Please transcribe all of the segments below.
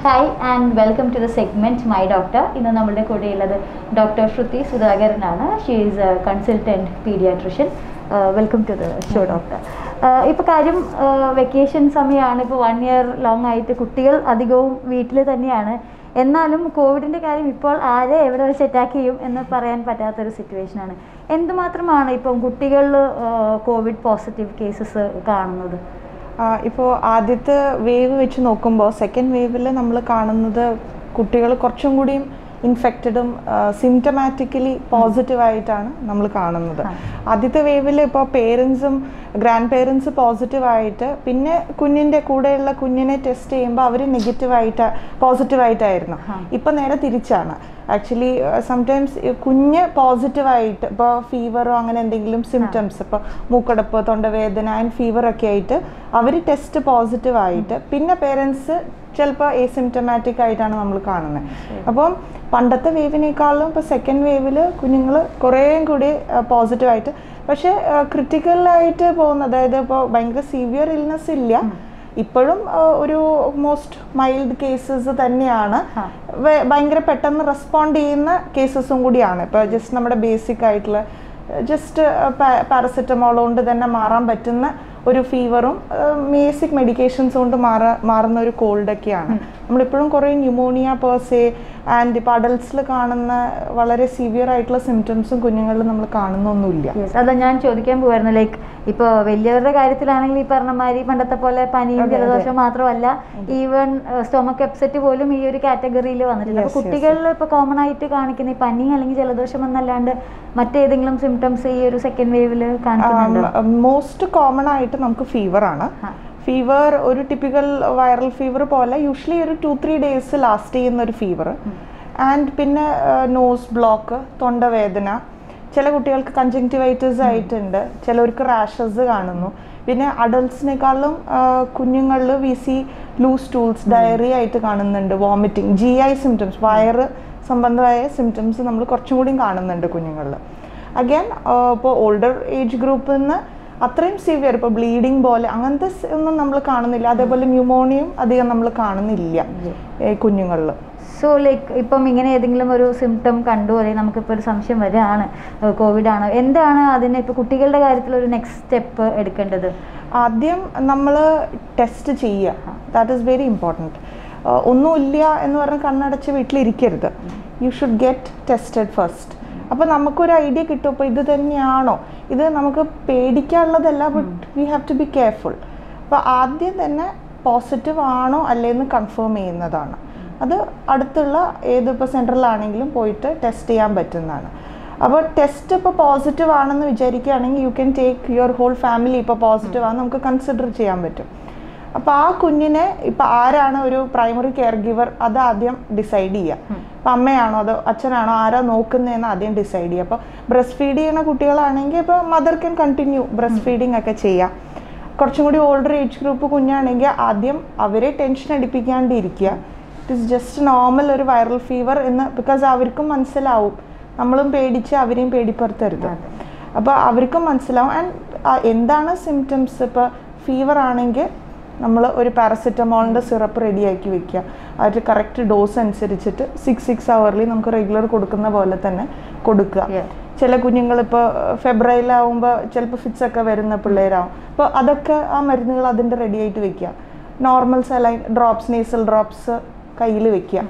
Hi and welcome to the segment my doctor ഇന്ന് നമ്മുടെ കൂടെയുള്ളത് ഡോക്ടർ ശ്രുതി സുധാകരനാണ് she is a consultant paediatrician welcome to the show doctor ഇപ്പോൾ കാര്യം vacation സമയമാണ് ഇപ്പോൾ വൺ ഇയർ ലോങ് ആയിട്ട് കുട്ടികൾ അധികവും വീട്ടിൽ തന്നെയാണ് എന്നാലും കോവിഡിൻ്റെ കാര്യം ഇപ്പോൾ ആരെ എവിടെ വെച്ച് അറ്റാക്ക് ചെയ്യും എന്ന് പറയാൻ പറ്റാത്തൊരു സിറ്റുവേഷനാണ് എന്തുമാത്രമാണ് ഇപ്പം കുട്ടികളിൽ കോവിഡ് പോസിറ്റീവ് കേസസ് കാണുന്നത് ഇപ്പോൾ ആദ്യത്തെ വേവ് വെച്ച് നോക്കുമ്പോൾ സെക്കൻഡ് വേവിൽ നമ്മൾ കാണുന്നത് കുട്ടികൾ കുറച്ചും കൂടിയും ഇൻഫെക്റ്റഡും സിംറ്റമാറ്റിക്കലി പോസിറ്റീവായിട്ടാണ് നമ്മൾ കാണുന്നത് ആ. ആദ്യത്തെ വേവിൽ ഇപ്പോൾ പേരൻസും ഗ്രാൻഡ് പേരൻസ് പോസിറ്റീവായിട്ട് പിന്നെ കുഞ്ഞിൻ്റെ കൂടെയുള്ള കുഞ്ഞിനെ ടെസ്റ്റ് ചെയ്യുമ്പോൾ അവർ നെഗറ്റീവായിട്ട് പോസിറ്റീവായിട്ടായിരുന്നു ആ. ഇപ്പം നേരെ തിരിച്ചാണ് ആക്ച്വലി സംടൈംസ് കുഞ്ഞ് പോസിറ്റീവായിട്ട് ഇപ്പോൾ ഫീവറോ അങ്ങനെ എന്തെങ്കിലും സിംറ്റംസ് ഇപ്പോൾ മൂക്കടപ്പ് തൊണ്ടവേദന ആൻഡ് ഫീവർ ഒക്കെ ആയിട്ട് അവർ ടെസ്റ്റ് പോസിറ്റീവ് ആയിട്ട് പിന്നെ പേരൻസ് ചിലപ്പോൾ എസിംറ്റമാറ്റിക് ആയിട്ടാണ് നമ്മൾ കാണുന്നത് അപ്പം പണ്ടത്തെ വേവിനേക്കാളും ഇപ്പോൾ സെക്കൻഡ് വേവിൽ കുഞ്ഞുങ്ങൾ കുറേയും കൂടി പോസിറ്റീവായിട്ട് പക്ഷേ ക്രിട്ടിക്കലായിട്ട് പോകുന്ന അതായത് ഇപ്പോൾ ഭയങ്കര സിവിയർ ഇൽനെസ് ഇല്ല ഇപ്പോഴും ആ, ഒരു മോസ്റ്റ് മൈൽഡ് കേസസ് തന്നെയാണ് ആ. വെ- ഭയങ്കര പെട്ടെന്ന് റെസ്പോണ്ട് ചെയ്യുന്ന കേസസും കൂടിയാണ് ഇപ്പോൾ ജസ്റ്റ് നമ്മുടെ ബേസിക് ആയിട്ടുള്ള ജസ്റ്റ് പാരസെറ്റമോൾ കൊണ്ട് തന്നെ മാറാൻ പറ്റുന്ന ഒരു ഫീവറും ബേസിക് മെഡിക്കേഷൻസ് കൊണ്ട് മാറാ മാറുന്ന ഒരു കോൾഡൊക്കെയാണ് നമ്മളിപ്പോഴും കുറേ ന്യൂമോണിയ പേഴ്സേ ആൻഡ് ഇപ്പോൾ അഡൽട്സിൽ കാണുന്ന വളരെ സിവിയർ ആയിട്ടുള്ള സിംറ്റംസും കുഞ്ഞുങ്ങളിൽ നമ്മൾ കാണുന്നൊന്നുമില്ല യെസ് അതാ ഞാൻ ചോദിക്കാൻ പോവായിരുന്നു ലൈക്ക് ഇപ്പോൾ വലിയവരുടെ കാര്യത്തിലാണെങ്കിൽ ഈ പറഞ്ഞ മാതിരി പണ്ടത്തെ പോലെ പനിയും അതെ, അതെ. ജലദോഷം മാത്രമല്ല ഈവൻ സ്റ്റൊമക്ക് എപ്സെറ്റ് പോലും ഈ ഒരു കാറ്റഗറിയിൽ വന്നിട്ടുണ്ട് അപ്പോൾ Yes, yes, കുട്ടികളിൽ ഇപ്പോൾ കോമൺ ആയിട്ട് കാണിക്കുന്ന ഈ പനി അല്ലെങ്കിൽ ജലദോഷം എന്നല്ലാണ്ട് മറ്റേതെങ്കിലും സിംറ്റംസ് ഈ ഒരു സെക്കൻഡ് വേവിൽ കാണിക്കുന്നുണ്ടോ മോസ്റ്റ് കോമൺ ആയിട്ട് നമുക്ക് ഫീവർ ആണ് ആ. ഫീവർ ഒരു ടിപ്പിക്കൽ വൈറൽ ഫീവർ പോലെ യൂഷ്വലി ഒരു ടു ത്രീ ഡേയ്സ് ലാസ്റ്റ് ചെയ്യുന്ന ഒരു ഫീവർ ആൻഡ് പിന്നെ നോസ് ബ്ലോക്ക് തൊണ്ടവേദന ചില കുട്ടികൾക്ക് കഞ്ചങ്ക്റ്റിവൈറ്റിസ് ആയിട്ടുണ്ട് ചിലവർക്ക് റാഷസ് കാണുന്നു പിന്നെ അഡൾട്ട്സിനേക്കാളും കുഞ്ഞുങ്ങളിൽ we see loose stools diarrhoea ആയിട്ട് കാണുന്നുണ്ട് വോമിറ്റിംഗ് ജി ഐ സിംറ്റംസ് വയറ് സംബന്ധമായ സിംറ്റംസ് നമ്മൾ കുറച്ചും കൂടിയും കാണുന്നുണ്ട് കുഞ്ഞുങ്ങളിൽ അഗൈൻ ഇപ്പോൾ ഓൾഡർ ഏജ് ഗ്രൂപ്പിൽ നിന്ന് അത്രയും സിവിയർ ഇപ്പോൾ ബ്ലീഡിങ് പോലെ അങ്ങനത്തെ സ് ഒന്നും നമ്മൾ കാണുന്നില്ല അതേപോലെ ന്യൂമോണിയും അധികം നമ്മൾ കാണുന്നില്ല കുഞ്ഞുങ്ങളിൽ സോ ലൈക്ക് ഇപ്പം ഇങ്ങനെ ഏതെങ്കിലും ഒരു സിംറ്റം കണ്ടു അല്ലെങ്കിൽ നമുക്കിപ്പോൾ ഒരു സംശയം വരികയാണ് കോവിഡ് ആണ് എന്താണ് അതിന് ഇപ്പോൾ കുട്ടികളുടെ കാര്യത്തിൽ ഒരു നെക്സ്റ്റ് സ്റ്റെപ്പ് എടുക്കേണ്ടത് ആദ്യം നമ്മൾ ടെസ്റ്റ് ചെയ്യുക ദാറ്റ് ഈസ് വെരി ഇമ്പോർട്ടൻറ്റ് ഒന്നുമില്ല എന്ന് പറഞ്ഞ് കണ്ണടച്ച് വീട്ടിലിരിക്കരുത് you should get tested first അപ്പോൾ നമുക്കൊരു ഐഡിയ കിട്ടും അപ്പോൾ ഇത് തന്നെയാണോ ഇത് നമുക്ക് പേടിക്കാനുള്ളതല്ല but we have to be careful അപ്പോൾ ആദ്യം തന്നെ പോസിറ്റീവ് ആണോ അല്ലേന്ന് കൺഫേം ചെയ്യുന്നതാണ് അത് അടുത്തുള്ള ഏതിപ്പോൾ സെൻറ്ററിലാണെങ്കിലും പോയിട്ട് ടെസ്റ്റ് ചെയ്യാൻ പറ്റുന്നതാണ് അപ്പോൾ ടെസ്റ്റ് ഇപ്പോൾ പോസിറ്റീവ് ആണെന്ന് വിചാരിക്കുകയാണെങ്കിൽ you can take your whole family ഇപ്പോൾ പോസിറ്റീവ് ആണെന്ന് നമുക്ക് കൺസിഡർ ചെയ്യാൻ പറ്റും അപ്പോൾ ആ കുഞ്ഞിനെ ഇപ്പോൾ ആരാണ് ഒരു പ്രൈമറി കെയർ ഗിവർ അത് ആദ്യം ഡിസൈഡ് ചെയ്യുക ഇപ്പം അമ്മയാണോ അതോ അച്ഛനാണോ ആരാ നോക്കുന്നതെന്ന് ആദ്യം ഡിസൈഡ് ചെയ്യുക അപ്പോൾ ബ്രസ്റ്റ് ഫീഡ് ചെയ്യുന്ന കുട്ടികളാണെങ്കിൽ ഇപ്പോൾ mother can continue breast feeding ഒക്കെ ചെയ്യാം കുറച്ചും കൂടി ഓൾഡർ ഏജ് ഗ്രൂപ്പ് കുഞ്ഞാണെങ്കിൽ ആദ്യം അവരെ ടെൻഷൻ അടിപ്പിക്കാണ്ടിരിക്കുക ഇറ്റ് ഇസ് ജസ്റ്റ് നോർമൽ ഒരു വൈറൽ ഫീവർ എന്ന് ബിക്കോസ് അവർക്കും മനസ്സിലാവും നമ്മളും പേടിച്ച് അവരെയും പേടിപ്പുറത്തരുത് അപ്പോൾ അവർക്കും മനസ്സിലാവും ആൻഡ് എന്താണ് സിംറ്റംസ് ഇപ്പോൾ ഫീവർ ആണെങ്കിൽ നമ്മൾ ഒരു പാരസെറ്റമോളിൻ്റെ സിറപ്പ് റെഡിയാക്കി വെക്കുക അതിൽ കറക്റ്റ് ഡോസ് അനുസരിച്ചിട്ട് സിക്സ് സിക്സ് അവർലി നമുക്ക് റെഗുലർ കൊടുക്കുന്ന പോലെ തന്നെ കൊടുക്കുക Yeah. ചില കുഞ്ഞുങ്ങൾ ഇപ്പോൾ ഫെബ്രുവരിയിലാവുമ്പോൾ ചിലപ്പോൾ ഫിറ്റ്സ് ഒക്കെ വരുന്ന പിള്ളേരാവും അപ്പോൾ അതൊക്കെ ആ മരുന്നുകൾ അതിൻ്റെ റെഡി ആയിട്ട് വെക്കുക normal saline drops nasal drops കയ്യിൽ വെക്കുക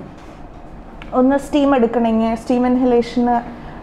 ഒന്ന് സ്റ്റീം എടുക്കണമെങ്കിൽ സ്റ്റീം ഇൻഹലേഷന്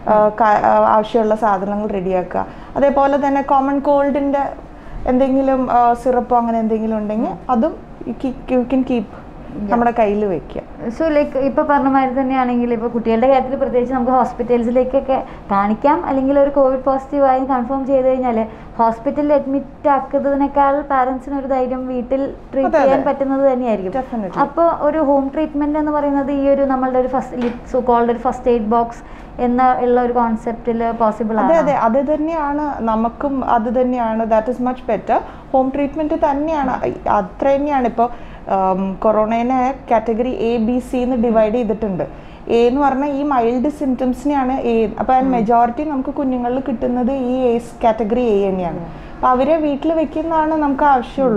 ആവശ്യമുള്ള സാധനങ്ങൾ റെഡിയാക്കുക അതേപോലെ തന്നെ കോമൺ കോൾഡിൻ്റെ എന്തെങ്കിലും സിറപ്പോ അങ്ങനെ എന്തെങ്കിലും ഉണ്ടെങ്കിൽ അതും യു കെൻ കീപ്പ് നമ്മുടെ കയ്യിൽ വെക്കുക സോ ലൈക്ക് ഇപ്പോൾ പറഞ്ഞ മാതിരി തന്നെയാണെങ്കിൽ ഇപ്പോൾ കുട്ടികളുടെ കാര്യത്തിൽ പ്രത്യേകിച്ച് നമുക്ക് ഹോസ്പിറ്റൽസിലേക്കൊക്കെ കാണിക്കാം അല്ലെങ്കിൽ ഒരു കോവിഡ് പോസിറ്റീവ് ആയി കൺഫേം ചെയ്ത് കഴിഞ്ഞാൽ ഹോസ്പിറ്റലിൽ അഡ്മിറ്റ് ആക്കുന്നതിനേക്കാൾ പാരൻസിന് ഒരു ധൈര്യം വീട്ടിൽ ട്രീറ്റ് അതെ, ചെയ്യാൻ അതെ. പറ്റുന്നത് തന്നെയായിരിക്കും Definitely. അപ്പോൾ ഒരു ഹോം ട്രീറ്റ്മെന്റ് എന്ന് പറയുന്നത് ഈ ഒരു നമ്മളുടെ ഒരു ഫസ്റ്റ് സോ കോൾഡ് ഒരു ഫസ്റ്റ് എയ്ഡ് ബോക്സ് എന്ന ഉള്ള ഒരു കോൺസെപ്റ്റിൽ പോസിബിൾ അതെ ആണ് അതെ അത് തന്നെയാണ് നമുക്കും അത് തന്നെയാണ് that is much better home treatment തന്നെയാണ് ഐ- അത്ര തന്നെയാണ് ഇപ്പോൾ കൊറോണേനെ കാറ്റഗറി എ ബി സി എന്ന് ഡിവൈഡ് ചെയ്തിട്ടുണ്ട് എ എന്ന് പറഞ്ഞാൽ ഈ മൈൽഡ് സിംറ്റംസിനെയാണ് എ അപ്പോൾ മെജോറിറ്റി നമുക്ക് കുഞ്ഞുങ്ങളിൽ കിട്ടുന്നത് ഈ എ കാറ്റഗറി എ തന്നെയാണ് അപ്പോൾ അവരെ വീട്ടിൽ വെക്കുന്നതാണ് നമുക്ക് ആവശ്യമുള്ളൂ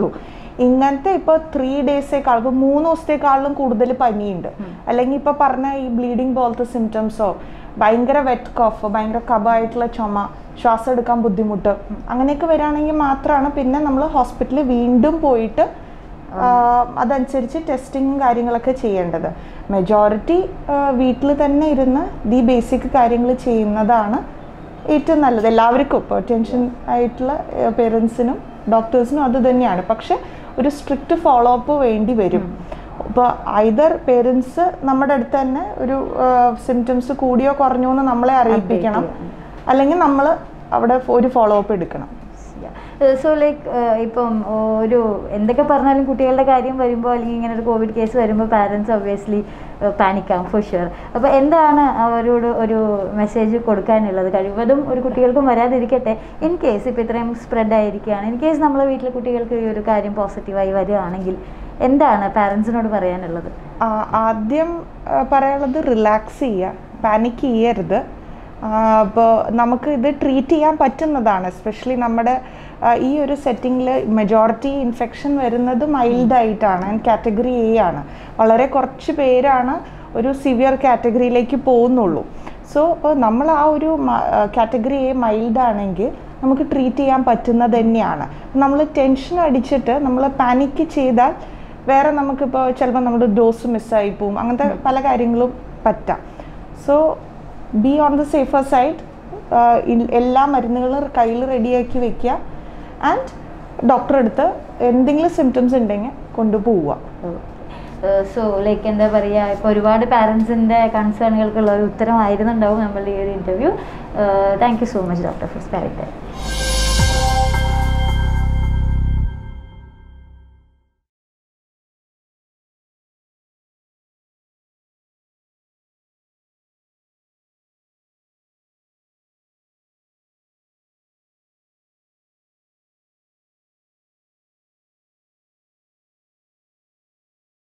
ഇങ്ങനത്തെ ഇപ്പോൾ ത്രീ ഡേയ്സേക്കാൾ ഇപ്പോൾ മൂന്ന് ദിവസത്തേക്കാളും കൂടുതൽ പനിയുണ്ട് അല്ലെങ്കിൽ ഇപ്പോൾ പറഞ്ഞ ഈ ബ്ലീഡിങ് പോലത്തെ സിംറ്റംസോ ഭയങ്കര വെറ്റ് കോഫ് ഭയങ്കര കഫായിട്ടുള്ള ചുമ ശ്വാസം എടുക്കാൻ ബുദ്ധിമുട്ട് അങ്ങനെയൊക്കെ വരികയാണെങ്കിൽ മാത്രമാണ് പിന്നെ നമ്മൾ ഹോസ്പിറ്റലിൽ വീണ്ടും പോയിട്ട് ആഹ് അതനുസരിച്ച് ടെസ്റ്റിങ്ങും കാര്യങ്ങളൊക്കെ ചെയ്യേണ്ടത് മെജോറിറ്റി വീട്ടിൽ തന്നെ ഇരുന്ന് ഈ ബേസിക് കാര്യങ്ങൾ ചെയ്യുന്നതാണ് ഏറ്റവും നല്ലത് എല്ലാവർക്കും ഇപ്പോൾ ടെൻഷൻ ആയിട്ടുള്ള പേരൻസിനും ഡോക്ടേഴ്സിനും അത് തന്നെയാണ് പക്ഷെ ഒരു സ്ട്രിക്റ്റ് ഫോളോ അപ്പ് വേണ്ടി വരും ഇപ്പോൾ ഐദർ പേരൻസ് നമ്മുടെ അടുത്ത് തന്നെ ഒരു സിംറ്റംസ് കൂടിയോ കുറഞ്ഞോ എന്ന് നമ്മളെ അറിയിപ്പിക്കണം അല്ലെങ്കിൽ നമ്മൾ അവിടെ ഒരു ഫോളോ അപ്പ് എടുക്കണം സോ ലൈക്ക് ഇപ്പം ഒരു എന്തൊക്കെ പറഞ്ഞാലും കുട്ടികളുടെ കാര്യം വരുമ്പോൾ അല്ലെങ്കിൽ ഇങ്ങനെ ഒരു കോവിഡ് കേസ് വരുമ്പോൾ പാരൻസ് ഒബ്വിയസ്ലി പാനിക്കാം ഫോർ ഷുവർ അപ്പോൾ എന്താണ് അവരോട് ഒരു മെസ്സേജ് കൊടുക്കാനുള്ളത് കഴിവതും ഒരു കുട്ടികൾക്കും വരാതിരിക്കട്ടെ ഇൻ കേസ് ഇപ്പോൾ ഇത്രയും സ്പ്രെഡ് ആയിരിക്കുകയാണ് ഇൻ കേസ് നമ്മളെ വീട്ടിലെ കുട്ടികൾക്ക് ഈ ഒരു കാര്യം പോസിറ്റീവായി വരികയാണെങ്കിൽ എന്താണ് പാരൻസിനോട് പറയാനുള്ളത് ആ, ആദ്യം ആ, പറയാനുള്ളത് റിലാക്സ് ചെയ്യുക പാനിക് ചെയ്യരുത് അപ്പോൾ നമുക്ക് ഇത് ട്രീറ്റ് ചെയ്യാൻ പറ്റുന്നതാണ് എസ്പെഷ്യലി നമ്മുടെ ആ, ഈ ഒരു സെറ്റിങ്ങിൽ മെജോറിറ്റി ഇൻഫെക്ഷൻ വരുന്നത് മൈൽഡ് ആയിട്ടാണ് ആൻഡ് കാറ്റഗറി എ ആണ് വളരെ കുറച്ച് പേരാണ് ഒരു സിവിയർ കാറ്റഗറിയിലേക്ക് പോകുന്നുള്ളൂ സോ ഇപ്പോൾ നമ്മൾ ആ ഒരു കാറ്റഗറി എ മൈൽഡ് ആണെങ്കിൽ നമുക്ക് ട്രീറ്റ് ചെയ്യാൻ പറ്റുന്നത് തന്നെയാണ് നമ്മൾ ടെൻഷൻ അടിച്ചിട്ട് നമ്മൾ പാനിക്ക് ചെയ്താൽ വേറെ നമുക്കിപ്പോൾ ചിലപ്പോൾ നമ്മുടെ ഡോസ് മിസ്സായി പോവും അങ്ങനത്തെ പല കാര്യങ്ങളും പറ്റാം so be on the safer side എല്ലാ മരുന്നുകളും കയ്യിൽ റെഡിയാക്കി വെക്കുക ആൻഡ് ഡോക്ടറെ അടുത്ത് എന്തെങ്കിലും സിംറ്റംസ് ഉണ്ടെങ്കിൽ കൊണ്ടുപോവുക സോ ലൈക്ക് എന്താ പറയുക ഇപ്പോൾ ഒരുപാട് പാരൻസിൻ്റെ കൺസേണുകൾക്കുള്ള ഒരു ഉത്തരമായിരുന്നുണ്ടാവും നമ്മളുടെ ഈ ഒരു interview thank you so much doctor for sparing